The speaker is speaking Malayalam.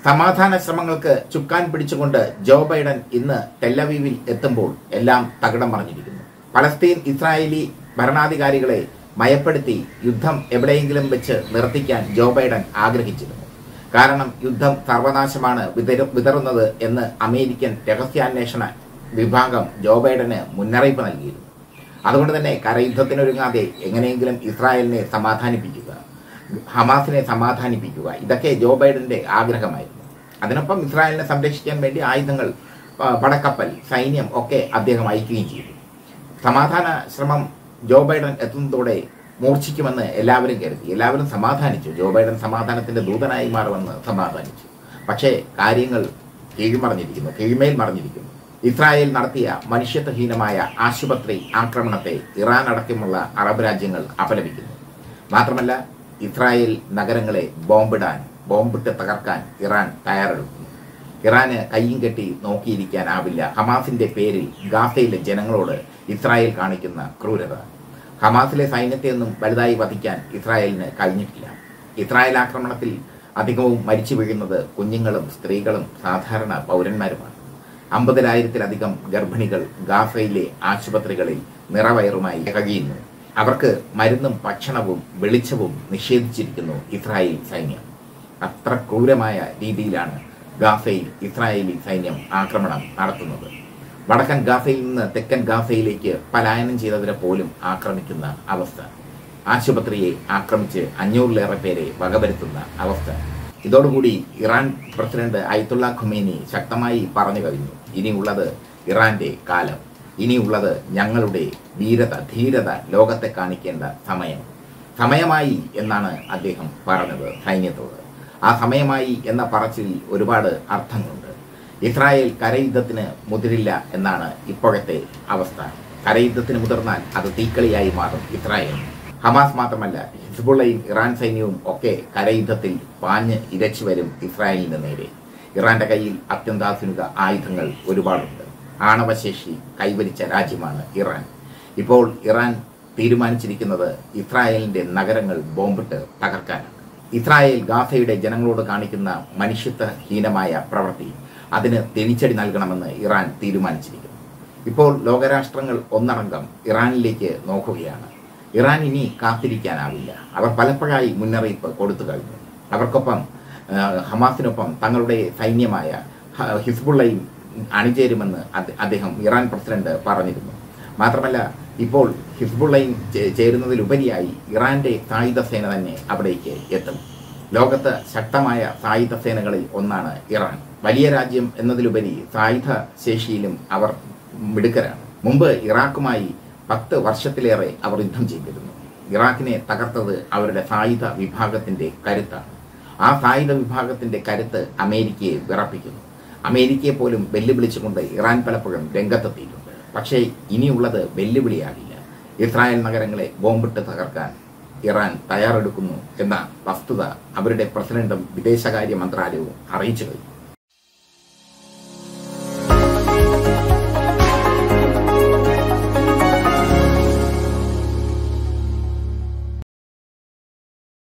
സമാധാന ശ്രമങ്ങൾക്ക് ചുക്കാൻ പിടിച്ചുകൊണ്ട് ജോ ബൈഡൻ ഇന്ന് ടെല്ലവീവിൽ എത്തുമ്പോൾ എല്ലാം തകിടം മറിഞ്ഞിരിക്കുന്നു പലസ്തീൻ ഇസ്രായേലി ഭരണാധികാരികളെ മയപ്പെടുത്തി യുദ്ധം എവിടെയെങ്കിലും വെച്ച് നിർത്തിക്കാൻ ജോ ബൈഡൻ ആഗ്രഹിച്ചിരുന്നു കാരണം യുദ്ധം സർവനാശമാണ് വിതരു- വിതറുന്നത് എന്ന് അമേരിക്കൻ രഹസ്യാന്വേഷണ വിഭാഗം ജോ ബൈഡന് മുന്നറിയിപ്പ് നൽകിയിരുന്നു അതുകൊണ്ട് തന്നെ കരയുദ്ധത്തിനൊരുങ്ങാതെ എങ്ങനെയെങ്കിലും ഇസ്രായേലിനെ സമാധാനിപ്പിക്കുക ഹമാസിനെ സമാധാനിപ്പിക്കുക ഇതൊക്കെ ജോ ബൈഡന്റെ ആഗ്രഹമായിരുന്നു അതിനൊപ്പം ഇസ്രായേലിനെ സംരക്ഷിക്കാൻ വേണ്ടി ആയുധങ്ങൾ ആ, പടക്കപ്പൽ സൈന്യം ഒക്കെ അദ്ദേഹം അയക്കുകയും ചെയ്തു സമാധാന ശ്രമം ജോ ബൈഡൻ എത്തുന്നതോടെ മൂർച്ഛിക്കുമെന്ന് എല്ലാവരും കരുതി എല്ലാവരും സമാധാനിച്ചു ജോ ബൈഡൻ സമാധാനത്തിന്റെ ദൂതനായി മാറുമെന്ന് സമാധാനിച്ചു പക്ഷേ കാര്യങ്ങൾ കീഴ്മറിഞ്ഞിരിക്കുന്നു കീഴ്മേൽ മറിഞ്ഞിരിക്കുന്നു ഇസ്രായേൽ നടത്തിയ മനുഷ്യത്വഹീനമായ ആശുപത്രി ആക്രമണത്തെ ഇറാൻ അടക്കമുള്ള അറബ് രാജ്യങ്ങൾ അപലപിക്കുന്നു മാത്രമല്ല ഇസ്രായേൽ നഗരങ്ങളെ ബോംബിടാൻ ബോംബിട്ട് തകർക്കാൻ ഇറാൻ തയ്യാറെടുക്കുന്നു ഇറാന് കയ്യും കെട്ടി നോക്കിയിരിക്കാനാവില്ല ഹമാസിന്റെ പേരിൽ ഗാസയിലെ ജനങ്ങളോട് ഇസ്രായേൽ കാണിക്കുന്ന ക്രൂരത ഹമാസിലെ സൈന്യത്തെയൊന്നും വലുതായി വധിക്കാൻ ഇസ്രായേലിന് കഴിഞ്ഞിട്ടില്ല ഇസ്രായേൽ ആക്രമണത്തിൽ അധികവും മരിച്ചു വീഴുന്നത് കുഞ്ഞുങ്ങളും സ്ത്രീകളും സാധാരണ പൗരന്മാരുമാണ് അമ്പതിനായിരത്തിലധികം ഗർഭിണികൾ ഗാസയിലെ ആശുപത്രികളിൽ നിറവയറുമായി കഴിയുന്നു അവർക്ക് മരുന്നും ഭക്ഷണവും വെളിച്ചവും നിഷേധിച്ചിരിക്കുന്നു ഇസ്രായേൽ സൈന്യം അത്ര ക്രൂരമായ രീതിയിലാണ് ഗാസയിൽ ഇസ്രായേലി സൈന്യം ആക്രമണം നടത്തുന്നത് വടക്കൻ ഗാസയിൽ നിന്ന് തെക്കൻ ഗാസയിലേക്ക് പലായനം ചെയ്തവരെ പോലും ആക്രമിക്കുന്ന അവസ്ഥ ആശുപത്രിയെ ആക്രമിച്ച് അഞ്ഞൂറിലേറെ പേരെ വകവരുത്തുന്ന അവസ്ഥ ഇതോടുകൂടി ഇറാൻ പ്രസിഡന്റ് അയത്തുള്ള ഖുമേനി ശക്തമായി പറഞ്ഞു കഴിഞ്ഞു ഇനിയുള്ളത് ഇറാന്റെ കാലം ഇനിയുള്ളത് ഞങ്ങളുടെ വീരത ധീരത ലോകത്തെ കാണിക്കേണ്ട സമയം സമയമായി എന്നാണ് അദ്ദേഹം പറഞ്ഞത് സൈന്യത്തോട് ആ സമയമായി എന്ന പറച്ചിൽ ഒരുപാട് അർത്ഥങ്ങളുണ്ട് ഇസ്രായേൽ കരയുദ്ധത്തിന് മുതിരില്ല എന്നാണ് ഇപ്പോഴത്തെ അവസ്ഥ കരയുദ്ധത്തിന് മുതിർന്നാൽ അത് തീക്കളിയായി മാറും ഇസ്രായേൽ ഹമാസ് മാത്രമല്ല ഹിസ്ബുള്ളയും ഇറാൻ സൈന്യവും ഒക്കെ കരയുദ്ധത്തിൽ പാഞ്ഞ് ഇരച്ചു വരും ഇസ്രായേലിന് നേരെ ഇറാന്റെ കയ്യിൽ അത്യന്താധുനിക ആയുധങ്ങൾ ഒരുപാടുണ്ട് ആണവശേഷി കൈവരിച്ച രാജ്യമാണ് ഇറാൻ ഇപ്പോൾ ഇറാൻ തീരുമാനിച്ചിരിക്കുന്നത് ഇസ്രായേലിന്റെ നഗരങ്ങൾ ബോംബിട്ട് തകർക്കാനാണ് ഇസ്രായേൽ ഗാസയുടെ ജനങ്ങളോട് കാണിക്കുന്ന മനുഷ്യത്വഹീനമായ പ്രവൃത്തി അതിന് തിരിച്ചടി നൽകണമെന്ന് ഇറാൻ തീരുമാനിച്ചിരിക്കുന്നു ഇപ്പോൾ ലോകരാഷ്ട്രങ്ങൾ ഒന്നടങ്കം ഇറാനിലേക്ക് നോക്കുകയാണ് ഇറാൻ ഇനി കാത്തിരിക്കാനാവില്ല അവർ പലപ്പോഴായി മുന്നറിയിപ്പ് കൊടുത്തു കഴിഞ്ഞു അവർക്കൊപ്പം ആ, ഹമാസിനൊപ്പം തങ്ങളുടെ സൈന്യമായ ഹ- ഹിസ്ബുള്ളയും അണിചേരുമെന്ന് അദ്ദേ- അദ്ദേഹം ഇറാൻ പ്രസിഡന്റ് പറഞ്ഞിരുന്നു മാത്രമല്ല ഇപ്പോൾ ഹിസ്ബുള്ളയും ചേ- ചേരുന്നതിലുപരിയായി ഇറാന്റെ സായുധ സേന തന്നെ അവിടേക്ക് എത്തും ലോകത്ത് ശക്തമായ സായുധ സേനകളിൽ ഒന്നാണ് ഇറാൻ വലിയ രാജ്യം എന്നതിലുപരി സായുധ ശേഷിയിലും അവർ മിടുക്കരാണ് മുമ്പ് ഇറാഖുമായി പത്ത് വർഷത്തിലേറെ അവർ യുദ്ധം ചെയ്തിരുന്നു ഇറാഖിനെ തകർത്തത് അവരുടെ സായുധ വിഭാഗത്തിന്റെ കരുത്താണ് ആ സായുധ വിഭാഗത്തിന്റെ കരുത്ത് അമേരിക്കയെ വിറപ്പിക്കുന്നു അമേരിക്കയെ പോലും വെല്ലുവിളിച്ചുകൊണ്ട് ഇറാൻ പലപ്പോഴും രംഗത്തെത്തിയിട്ടുണ്ട് പക്ഷേ ഇനിയുള്ളത് വെല്ലുവിളിയാകില്ല ഇസ്രായേൽ നഗരങ്ങളെ ബോംബിട്ട് തകർക്കാൻ ഇറാൻ തയ്യാറെടുക്കുന്നു എന്ന വസ്തുത അവരുടെ പ്രസിഡന്റും വിദേശകാര്യ മന്ത്രാലയവും അറിയിച്ചു കഴിഞ്ഞു